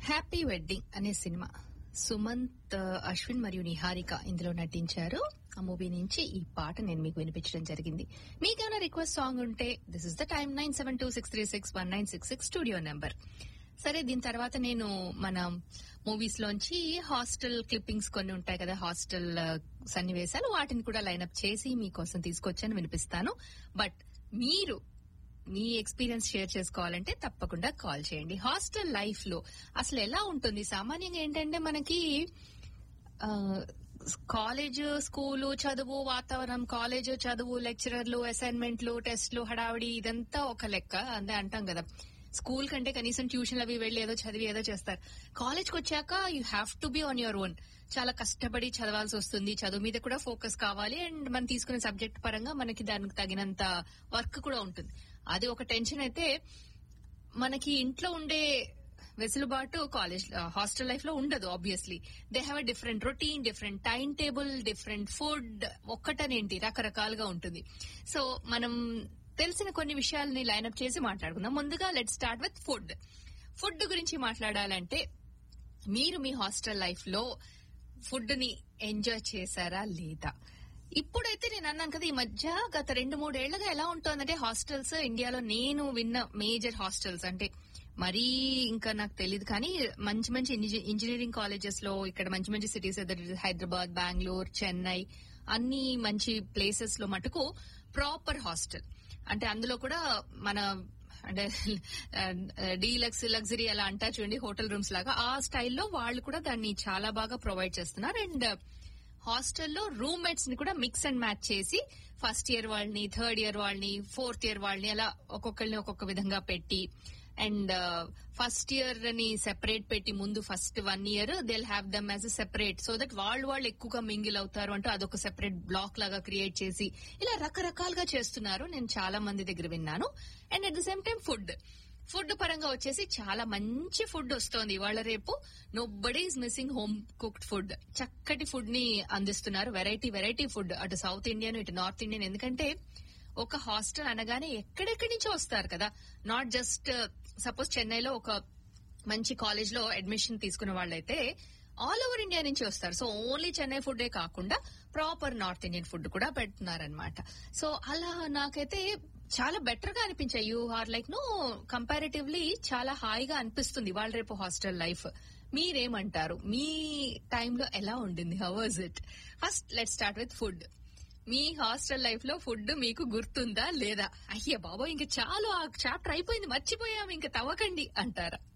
happy wedding అనే సినిమా సుమంత్ అశ్విన్ మరియు నిహారిక ఇందులో నటించారు ఆ మూవీ నుంచి ఈ పాట నేను మీకు వినిపించడం జరిగింది మీకేమైనా రిక్వెస్ట్ సాంగ్ ఉంటే this is the time nine seven two six three six one nine six six studio number సరే దీని తర్వాత నేను మన మూవీస్ లోంచి హాస్టల్ క్లిప్పింగ్స్ కొన్ని ఉంటాయి కదా హాస్టల్ సన్నివేశాలు వాటిని కూడా లైన్అప్ చేసి మీకోసం తీసుకొచ్చాను వినిపిస్తాను బట్ మీరు మీ ఎక్స్పీరియన్స్ షేర్ చేసుకోవాలంటే తప్పకుండా కాల్ చేయండి హాస్టల్ లైఫ్ లో అసలు ఎలా ఉంటుంది సామాన్యంగా ఏంటంటే మనకి కాలేజ్ స్కూలు చదువు వాతావరణం కాలేజ్ చదువు లెక్చరర్లు అసైన్మెంట్లు టెస్ట్లు హడావిడి ఇదంతా ఒక లెక్క అందే అంటాం కదా స్కూల్ కంటే కనీసం ట్యూషన్ అవి వెళ్ళి ఏదో చదివి ఏదో చేస్తారు కాలేజ్కి వచ్చాక you have to be on your own చాలా కష్టపడి చదవాల్సి వస్తుంది చదువు మీద కూడా ఫోకస్ కావాలి అండ్ మనం తీసుకునే సబ్జెక్ట్ పరంగా మనకి దానికి తగినంత వర్క్ కూడా ఉంటుంది అది ఒక టెన్షన్ అయితే మనకి ఇంట్లో ఉండే వెసులుబాటు కాలేజ్ హాస్టల్ లైఫ్ లో ఉండదు obviously they have a different routine different time table different food ఒక్కటనేంటి రకరకాలుగా ఉంటుంది సో మనం తెలిసిన కొన్ని విషయాలని లైన్అప్ చేసి మాట్లాడుకుందాం ముందుగా let start with food food గురించి మాట్లాడాలంటే మీరు మీ హాస్టల్ లైఫ్ లో ఫుడ్ ని ఎంజాయ్ చేశారా లేదా ఇప్పుడైతే నేను అన్నాను కదా ఈ మధ్య గత రెండు మూడేళ్లుగా ఎలా ఉంటుందంటే హాస్టల్స్ ఇండియాలో నేను విన్న మేజర్ హాస్టల్స్ అంటే మరీ ఇంకా నాకు తెలియదు కానీ మంచి మంచి ఇంజనీరింగ్ కాలేజెస్ లో ఇక్కడ మంచి మంచి సిటీస్ హైదరాబాద్ బెంగళూరు చెన్నై అన్ని మంచి ప్లేసెస్ లో మటుకు ప్రాపర్ హాస్టల్ అంటే అందులో కూడా మన అంటే డీలక్స్ లగ్జరీ అలా అంటా చూడండి హోటల్ రూమ్స్ లాగా ఆ స్టైల్లో వాళ్ళు కూడా దాన్ని చాలా బాగా ప్రొవైడ్ చేస్తున్నారు అండ్ హాస్టల్లో రూమ్మేట్స్ ని కూడా మిక్స్ అండ్ మ్యాచ్ చేసి ఫస్ట్ ఇయర్ వాళ్ళని థర్డ్ ఇయర్ వాళ్ళని ఫోర్త్ ఇయర్ వాళ్ళని అలా ఒక్కొక్కరిని ఒక్కొక్క విధంగా పెట్టి అండ్ ఫస్ట్ ఇయర్ ని సెపరేట్ పెట్టి ముందు first one year they have them as a separate so that వాళ్ళు వాళ్ళు ఎక్కువగా మింగిల్ అవుతారు అంటూ అదొక సెపరేట్ బ్లాక్ లాగా క్రియేట్ చేసి ఇలా రకరకాలుగా చేస్తున్నారు నేను చాలా మంది దగ్గర విన్నాను and at the same time food food పరంగా వచ్చేసి చాలా మంచి ఫుడ్ వస్తోంది ఇవాళ రేపు nobody is missing home cooked food చక్కటి ఫుడ్ ని అందిస్తున్నారు వెరైటీ వెరైటీ ఫుడ్ అటు సౌత్ ఇండియన్ ఇటు నార్త్ ఇండియన్ ఎందుకంటే ఒక హాస్టల్ అనగానే ఎక్కడెక్కడి నుంచో వస్తారు కదా నాట్ జస్ట్ సపోజ్ చెన్నైలో ఒక మంచి కాలేజ్ లో అడ్మిషన్ తీసుకున్న వాళ్ళైతే ఆల్ ఓవర్ ఇండియా నుంచి వస్తారు సో ఓన్లీ చెన్నై ఫుడే కాకుండా ప్రాపర్ నార్త్ ఇండియన్ ఫుడ్ కూడా పెడుతున్నారనమాట సో అలా నాకైతే చాలా బెటర్ గా అనిపించాయి you are like no comparatively చాలా హాయిగా అనిపిస్తుంది వాళ్ళ రేపు హాస్టల్ లైఫ్ మీరేమంటారు మీ టైంలో ఎలా ఉండింది how was it first let start with food మీ హాస్టల్ లైఫ్ లో ఫుడ్ మీకు గుర్తుందా లేదా అయ్యే బాబో ఇంక చాలు ఆ చాప్టర్ అయిపోయింది మర్చిపోయాం ఇంక తవ్వకండి అంటారా